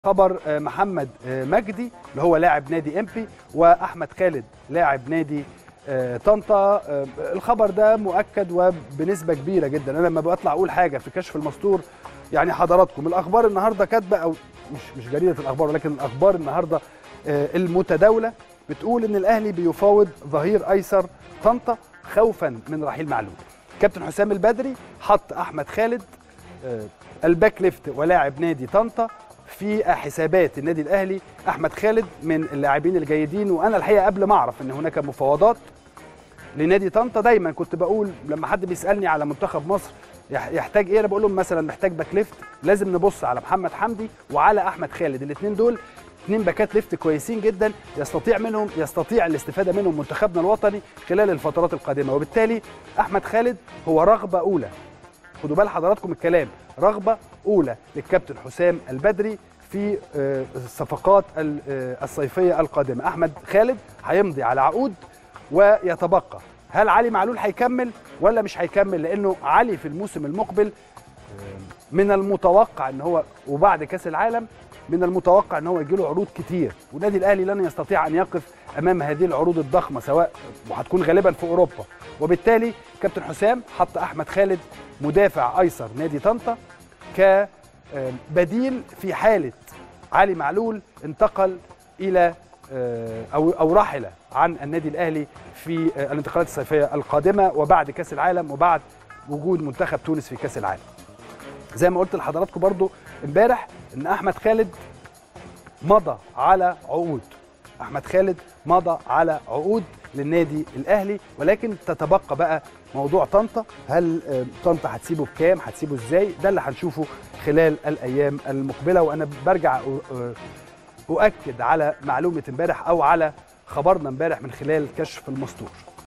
خبر محمد مجدي اللي هو لاعب نادي امبي واحمد خالد لاعب نادي طنطا الخبر ده مؤكد وبنسبه كبيره جدا انا لما بطلع اقول حاجه في كشف المستور يعني حضراتكم الاخبار النهارده كاتبه او مش مش جريده الاخبار ولكن الاخبار النهارده المتداوله بتقول ان الاهلي بيفاوض ظهير ايسر طنطا خوفا من رحيل معلول كابتن حسام البدري حط احمد خالد الباك ليفت ولاعب نادي طنطا في حسابات النادي الاهلي احمد خالد من اللاعبين الجيدين وانا الحقيقه قبل ما اعرف ان هناك مفاوضات لنادي طنطا دايما كنت بقول لما حد بيسالني على منتخب مصر يحتاج ايه انا بقول لهم مثلا محتاج باك ليفت لازم نبص على محمد حمدي وعلى احمد خالد الاثنين دول اثنين باكات ليفت كويسين جدا يستطيع منهم يستطيع الاستفاده منهم منتخبنا الوطني خلال الفترات القادمه وبالتالي احمد خالد هو رغبه اولى خدوا بال حضراتكم الكلام رغبه اولى للكابتن حسام البدري في الصفقات الصيفيه القادمه احمد خالد هيمضي على عقود ويتبقى هل علي معلول هيكمل ولا مش هيكمل لانه علي في الموسم المقبل من المتوقع ان هو وبعد كاس العالم من المتوقع ان هو يجي له عروض كتير والنادي الاهلي لن يستطيع ان يقف امام هذه العروض الضخمه سواء وهتكون غالبا في اوروبا وبالتالي كابتن حسام حط احمد خالد مدافع ايسر نادي طنطا كبديل في حاله علي معلول انتقل الى او او رحل عن النادي الاهلي في الانتقالات الصيفيه القادمه وبعد كاس العالم وبعد وجود منتخب تونس في كاس العالم. زي ما قلت لحضراتكم برضو امبارح ان احمد خالد مضى على عقود احمد خالد مضى على عقود للنادي الاهلي ولكن تتبقى بقى موضوع طنطا هل طنطا هتسيبه بكام هتسيبه ازاي ده اللي هنشوفه خلال الايام المقبله وانا برجع اؤكد على معلومه امبارح او على خبرنا امبارح من خلال كشف المستور